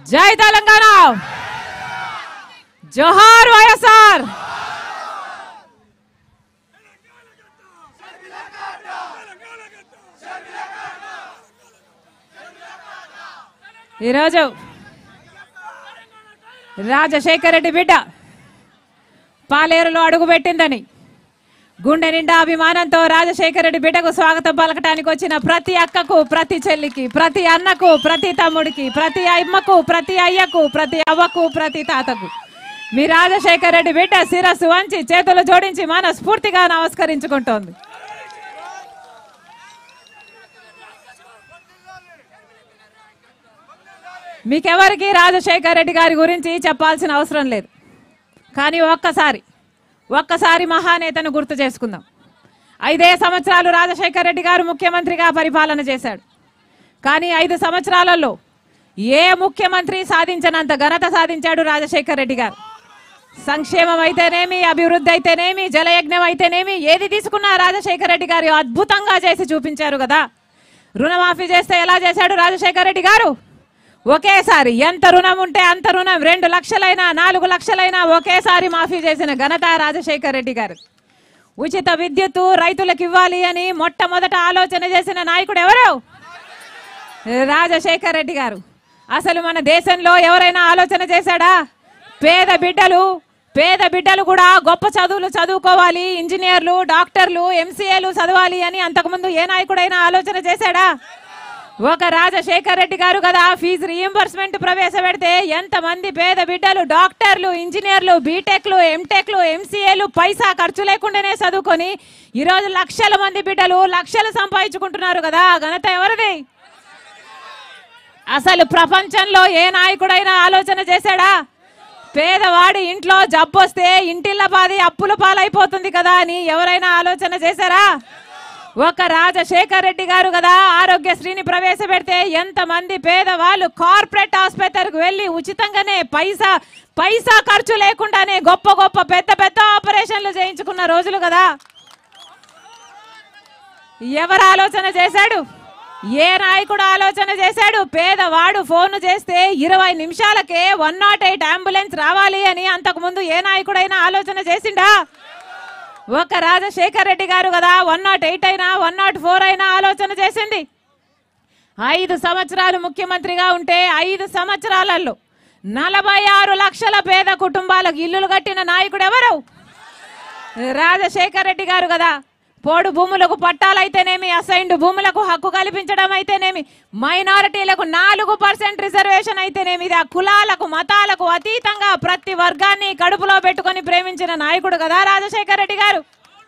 జై తెలంగాణ జోహార్ వైఎస్ఆర్ ఈరోజు రాజశేఖర రెడ్డి బిడ్డ పాలేరులో అడుగుపెట్టిందని గుండె నిండా అభిమానంతో రాజశేఖర రెడ్డి బిడ్డకు స్వాగతం పలకటానికి వచ్చిన ప్రతి అక్కకు ప్రతి చెల్లికి ప్రతి అన్నకు ప్రతి తమ్ముడికి ప్రతి అమ్మకు ప్రతి అయ్యకు ప్రతి అవ్వకు ప్రతి తాతకు మీ రాజశేఖర రెడ్డి బిడ్డ శిరస్సు వంచి చేతులు జోడించి మనస్ఫూర్తిగా నమస్కరించుకుంటోంది మీకెవరికి రాజశేఖర రెడ్డి గారి గురించి చెప్పాల్సిన అవసరం లేదు కానీ ఒక్కసారి ఒక్కసారి మహానేతను గుర్తు చేసుకుందాం ఐదే సంవత్సరాలు రాజశేఖర రెడ్డి గారు ముఖ్యమంత్రిగా పరిపాలన చేశాడు కానీ ఐదు సంవత్సరాలలో ఏ ముఖ్యమంత్రి సాధించనంత ఘనత సాధించాడు రాజశేఖర రెడ్డి గారు సంక్షేమం అయితేనేమి అభివృద్ధి అయితేనేమి జలయజ్ఞం అయితేనేమి ఏది తీసుకున్నా రాజశేఖర రెడ్డి గారు అద్భుతంగా చేసి చూపించారు కదా రుణమాఫీ చేస్తే ఎలా చేశాడు రాజశేఖర రెడ్డి గారు ఒకేసారి ఎంత రుణం ఉంటే అంత రుణం రెండు లక్షలైనా నాలుగు లక్షలైనా ఒకేసారి మాఫీ చేసిన ఘనత రాజశేఖర రెడ్డి గారు ఉచిత విద్యుత్తు రైతులకు ఇవ్వాలి అని మొట్టమొదట ఆలోచన చేసిన నాయకుడు ఎవరు రాజశేఖర రెడ్డి గారు అసలు మన దేశంలో ఎవరైనా ఆలోచన చేశాడా పేద బిడ్డలు పేద బిడ్డలు కూడా గొప్ప చదువులు చదువుకోవాలి ఇంజనీర్లు డాక్టర్లు ఎంసీఏలు చదవాలి అని అంతకుముందు ఏ నాయకుడైనా ఆలోచన చేశాడా ఒక రాజశేఖర రెడ్డి గారు కదా ఫీజు రీఎంబర్స్మెంట్ ప్రవేశపెడితే ఎంతమంది పేద బిడ్డలు డాక్టర్లు ఇంజనీర్లు బీటెక్లు ఎంటెక్లు ఎంసీఏలు పైసా ఖర్చు లేకుండానే చదువుకొని ఈరోజు లక్షల మంది బిడ్డలు లక్షలు సంపాదించుకుంటున్నారు కదా ఆ ఘనత ఎవరిది అసలు ప్రపంచంలో ఏ నాయకుడైనా ఆలోచన చేశాడా పేదవాడి ఇంట్లో జబ్బొస్తే ఇంటిల్ల పాది అప్పుల పాలైపోతుంది కదా అని ఎవరైనా ఆలోచన చేశారా ఒక రాజశేఖర్ రెడ్డి గారు కదా ఆరోగ్యశ్రీని ప్రవేశపెడితే ఎంతమంది పేదవాళ్ళు కార్పొరేట్ ఆసుపత్రికి వెళ్ళి ఉచితంగానే పైసా పైసా ఖర్చు లేకుండానే గొప్ప గొప్ప పెద్ద పెద్ద ఆపరేషన్లు చేయించుకున్న రోజులు కదా ఎవరు ఆలోచన చేశాడు ఏ నాయకుడు ఆలోచన చేశాడు పేదవాడు ఫోన్ చేస్తే ఇరవై నిమిషాలకే వన్ నాట్ ఎయిట్ అంబులెన్స్ రావాలి అని అంతకుముందు ఏ నాయకుడైనా ఆలోచన చేసిండా ఒక రాజశేఖర్ రెడ్డి గారు కదా వన్ నాట్ ఎయిట్ అయినా వన్ నాట్ ఫోర్ అయినా ఆలోచన చేసింది ఐదు సంవత్సరాలు ముఖ్యమంత్రిగా ఉంటే ఐదు సంవత్సరాలలో నలభై ఆరు లక్షల పేద కుటుంబాలకు ఇల్లులు కట్టిన నాయకుడు ఎవరు రాజశేఖర్ రెడ్డి గారు కదా పోడు భూములకు పట్టాలైతేనేమి అసైన్డ్ భూములకు హక్కు కల్పించడం అయితేనేమి మైనారిటీలకు నాలుగు పర్సెంట్ రిజర్వేషన్ అయితేనేమి ఇది ఆ కులాలకు మతాలకు అతీతంగా ప్రతి వర్గాన్ని కడుపులో పెట్టుకొని ప్రేమించిన నాయకుడు కదా రాజశేఖర్ రెడ్డి గారు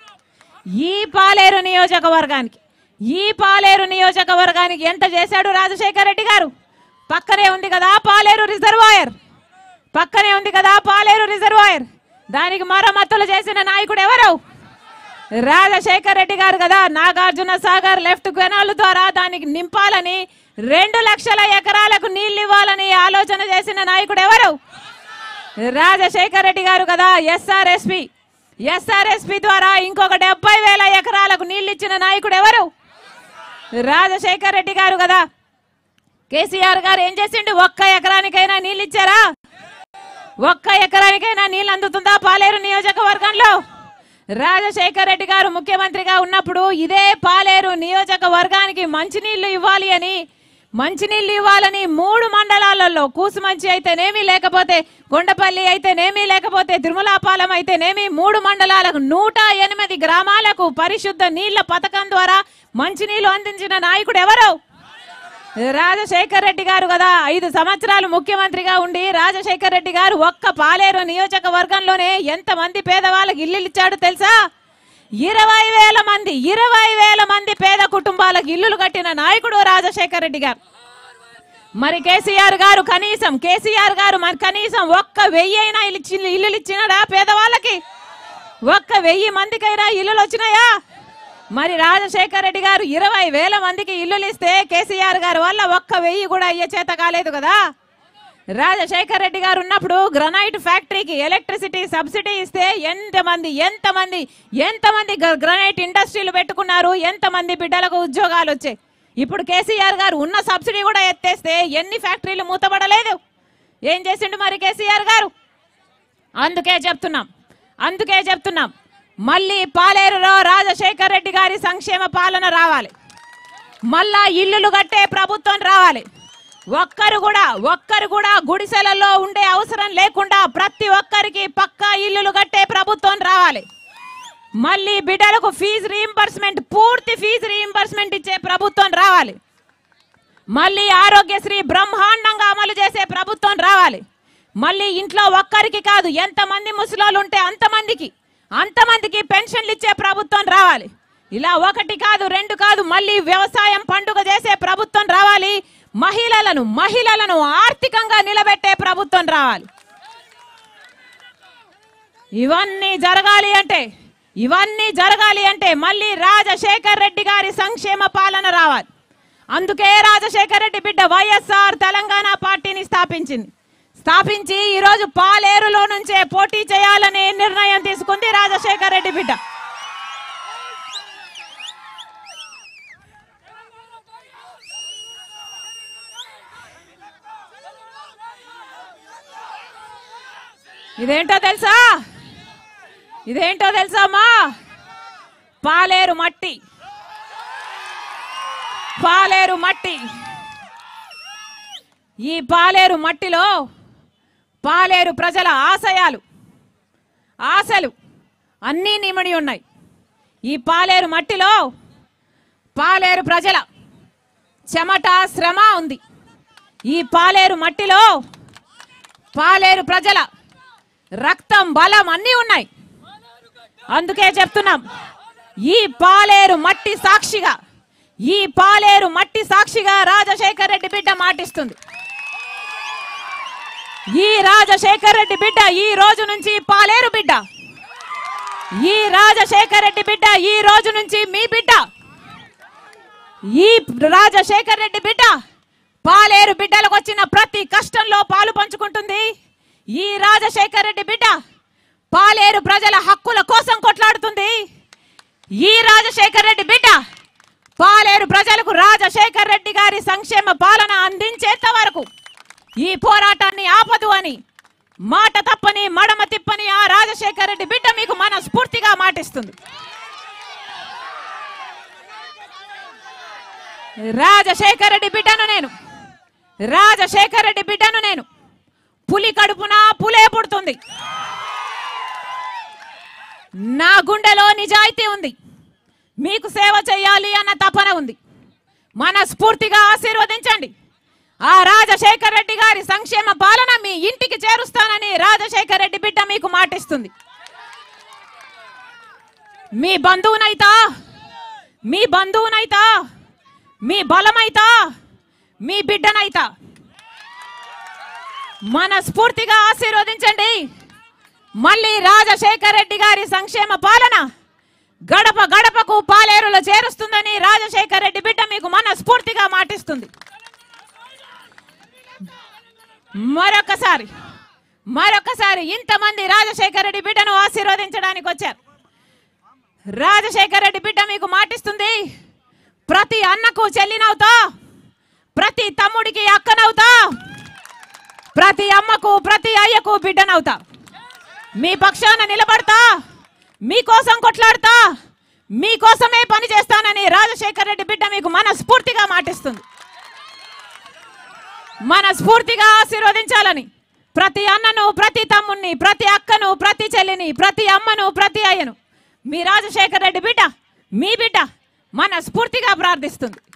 ఈ పాలేరు నియోజకవర్గానికి ఈ పాలేరు నియోజకవర్గానికి ఎంత చేశాడు రాజశేఖర్ రెడ్డి గారు పక్కనే ఉంది కదా పాలేరు రిజర్వాయర్ పక్కనే ఉంది కదా పాలేరు రిజర్వాయర్ దానికి మరమ్మతులు చేసిన నాయకుడు ఎవరు రాజశేఖర్ రెడ్డి గారు కదా నాగార్జున సాగర్ లెఫ్ట్ కెనాల్ ద్వారా దానికి నింపాలని రెండు లక్షల ఎకరాలకు నీళ్లు ఇవ్వాలని ఆలోచన చేసిన నాయకుడు ఎవరు రాజశేఖర్ రెడ్డి గారు కదా ఎస్ఆర్ఎస్పి ఎస్ఆర్ఎస్పి ద్వారా ఇంకొక డెబ్బై వేల ఎకరాలకు నీళ్లు ఇచ్చిన నాయకుడు ఎవరు రాజశేఖర్ రెడ్డి గారు కదా కేసీఆర్ గారు ఏం చేసిండు ఒక్క ఎకరానికైనా నీళ్ళు ఇచ్చారా ఒక్క ఎకరానికైనా నీళ్ళు అందుతుందా పాలేరు నియోజకవర్గంలో రాజశేఖర్ రెడ్డి గారు ముఖ్యమంత్రిగా ఉన్నప్పుడు ఇదే పాలేరు నియోజకవర్గానికి మంచినీళ్లు ఇవ్వాలి అని మంచినీళ్లు ఇవ్వాలని మూడు మండలాలలో కూసుమంచి అయితేనేమి లేకపోతే కొండపల్లి అయితేనేమి లేకపోతే తిరుమలాపాలెం అయితేనేమి మూడు మండలాలకు నూట ఎనిమిది గ్రామాలకు పరిశుద్ధ నీళ్ల పథకం ద్వారా మంచినీళ్లు అందించిన నాయకుడు ఎవరు రాజశేఖర్ రెడ్డి గారు కదా ఐదు సంవత్సరాలు ముఖ్యమంత్రిగా ఉండి రాజశేఖర్ రెడ్డి గారు ఒక్క పాలేరు నియోజకవర్గంలోనే ఎంత మంది పేదవాళ్ళకి ఇల్లు ఇచ్చాడు తెలుసా ఇరవై వేల మంది ఇరవై వేల మంది పేద కుటుంబాలకు ఇల్లులు కట్టిన నాయకుడు రాజశేఖర్ రెడ్డి గారు మరి కేసీఆర్ గారు కనీసం కేసీఆర్ గారు మరి కనీసం ఒక్క వెయ్యి అయినా ఇల్లు ఇచ్చి- ఇల్లులు ఇచ్చినాడా పేదవాళ్ళకి ఒక్క వెయ్యి మందికైనా ఇల్లులు వచ్చినాయా మరి రాజశేఖర్ రెడ్డి గారు ఇరవై వేల మందికి ఇల్లులు ఇస్తే కేసీఆర్ గారి వల్ల ఒక్క వెయ్యి కూడా అయ్యే చేత కాలేదు కదా రాజశేఖర్ రెడ్డి గారు ఉన్నప్పుడు గ్రనైట్ ఫ్యాక్టరీకి ఎలక్ట్రిసిటీ సబ్సిడీ ఇస్తే ఎంతమంది ఎంతమంది ఎంతమంది గ- గ్రనైట్ ఇండస్ట్రీలు పెట్టుకున్నారు ఎంతమంది బిడ్డలకు ఉద్యోగాలు వచ్చాయి ఇప్పుడు కేసీఆర్ గారు ఉన్న సబ్సిడీ కూడా ఎత్తేస్తే ఎన్ని ఫ్యాక్టరీలు మూతపడలేదు ఏం చేసిండు మరి కేసీఆర్ గారు అందుకే చెప్తున్నాం అందుకే చెప్తున్నాం మళ్ళీ పాలేరులో రాజశేఖర్ రెడ్డి గారి సంక్షేమ పాలన రావాలి మళ్ళా ఇల్లులు కట్టే ప్రభుత్వం రావాలి ఒక్కరు కూడా ఒక్కరు కూడా గుడిసెలలో ఉండే అవసరం లేకుండా ప్రతి ఒక్కరికి పక్కా ఇల్లులు కట్టే ప్రభుత్వం రావాలి మళ్ళీ బిడ్డలకు ఫీజు రీయింబర్స్మెంట్ పూర్తి ఫీజు రీయింబర్స్మెంట్ ఇచ్చే ప్రభుత్వం రావాలి మళ్ళీ ఆరోగ్యశ్రీ బ్రహ్మాండంగా అమలు చేసే ప్రభుత్వం రావాలి మళ్ళీ ఇంట్లో ఒక్కరికి కాదు ఎంతమంది ముసలోళ్ళు ఉంటే అంతమందికి అంతమందికి పెన్షన్లు ఇచ్చే ప్రభుత్వం రావాలి ఇలా ఒకటి కాదు రెండు కాదు మళ్ళీ వ్యవసాయం పండుగ చేసే ప్రభుత్వం రావాలి మహిళలను మహిళలను ఆర్థికంగా నిలబెట్టే ప్రభుత్వం రావాలి ఇవన్నీ జరగాలి అంటే ఇవన్నీ జరగాలి అంటే మళ్ళీ రాజశేఖర్ రెడ్డి గారి సంక్షేమ పాలన రావాలి అందుకే రాజశేఖర్ రెడ్డి బిడ్డ వైఎస్ఆర్ తెలంగాణ పార్టీని స్థాపించింది స్థాపించి ఈరోజు పాలేరులో నుంచే పోటీ చేయాలనే నిర్ణయం తీసుకుంది రాజశేఖర్ రెడ్డి బిడ్డ ఇదేంటో తెలుసా ఇదేంటో తెలుసా అమ్మా పాలేరు మట్టి పాలేరు మట్టి ఈ పాలేరు మట్టిలో పాలేరు ప్రజల ఆశయాలు ఆశలు అన్నీ నిమడి ఉన్నాయి ఈ పాలేరు మట్టిలో పాలేరు ప్రజల చెమట శ్రమ ఉంది ఈ పాలేరు మట్టిలో పాలేరు ప్రజల రక్తం బలం అన్నీ ఉన్నాయి అందుకే చెప్తున్నాం ఈ పాలేరు మట్టి సాక్షిగా ఈ పాలేరు మట్టి సాక్షిగా రాజశేఖర్ రెడ్డి బిడ్డ మాటిస్తుంది ఈ రాజశేఖర్ రెడ్డి బిడ్డ ఈ రోజు నుంచి పాలేరు బిడ్డ ఈ రాజశేఖర్ రెడ్డి బిడ్డ ఈ రోజు నుంచి మీ బిడ్డ ఈ రాజశేఖర్ రెడ్డి బిడ్డ పాలేరు బిడ్డలకు వచ్చిన ప్రతి కష్టంలో పాలు పంచుకుంటుంది ఈ రాజశేఖర్ రెడ్డి బిడ్డ పాలేరు ప్రజల హక్కుల కోసం కొట్లాడుతుంది ఈ రాజశేఖర్ రెడ్డి బిడ్డ పాలేరు ప్రజలకు రాజశేఖర్ రెడ్డి గారి సంక్షేమ పాలన అందించేంత వరకు ఈ పోరాటాన్ని ఆపదు అని మాట తప్పని మడమ తిప్పని ఆ రాజశేఖర్ రెడ్డి బిడ్డ మీకు మనస్ఫూర్తిగా మాటిస్తుంది రాజశేఖర్ రెడ్డి బిడ్డను నేను రాజశేఖర్ రెడ్డి బిడ్డను నేను పులి కడుపున పులే పుడుతుంది నా గుండెలో నిజాయితీ ఉంది మీకు సేవ చేయాలి అన్న తపన ఉంది మనస్ఫూర్తిగా ఆశీర్వదించండి ఆ రాజశేఖర్ రెడ్డి గారి సంక్షేమ పాలన మీ ఇంటికి చేరుస్తానని రాజశేఖర్ రెడ్డి బిడ్డ మీకు మాటిస్తుంది మీ బంధువునైతా మీ బంధువునైతా మీ బలమైతా మీ బిడ్డనైతా మనస్ఫూర్తిగా ఆశీర్వదించండి మళ్ళీ రాజశేఖర్ రెడ్డి గారి సంక్షేమ పాలన గడప గడపకు పాలేరులో చేరుస్తుందని రాజశేఖర్ రెడ్డి బిడ్డ మీకు మనస్ఫూర్తిగా మాటిస్తుంది మరొకసారి మరొకసారి ఇంతమంది రాజశేఖర్ రెడ్డి బిడ్డను ఆశీర్వదించడానికి వచ్చారు రాజశేఖర్ రెడ్డి బిడ్డ మీకు మాటిస్తుంది ప్రతి అన్నకు చెల్లినవుతా ప్రతి తమ్ముడికి అక్కనవుతా ప్రతి అమ్మకు ప్రతి అయ్యకు బిడ్డనవుతా మీ పక్షాన నిలబడతా మీకోసం కొట్లాడతా మీకోసమే పని చేస్తానని రాజశేఖర్ రెడ్డి బిడ్డ మీకు మనస్ఫూర్తిగా మాటిస్తుంది మనస్ఫూర్తిగా ఆశీర్వదించాలని ప్రతి అన్నను ప్రతి తమ్ముణ్ణి ప్రతి అక్కను ప్రతి చెల్లిని ప్రతి అమ్మను ప్రతి అయ్యను మీ రాజశేఖర్ రెడ్డి బిడ్డ మీ బిడ్డ మనస్ఫూర్తిగా ప్రార్థిస్తుంది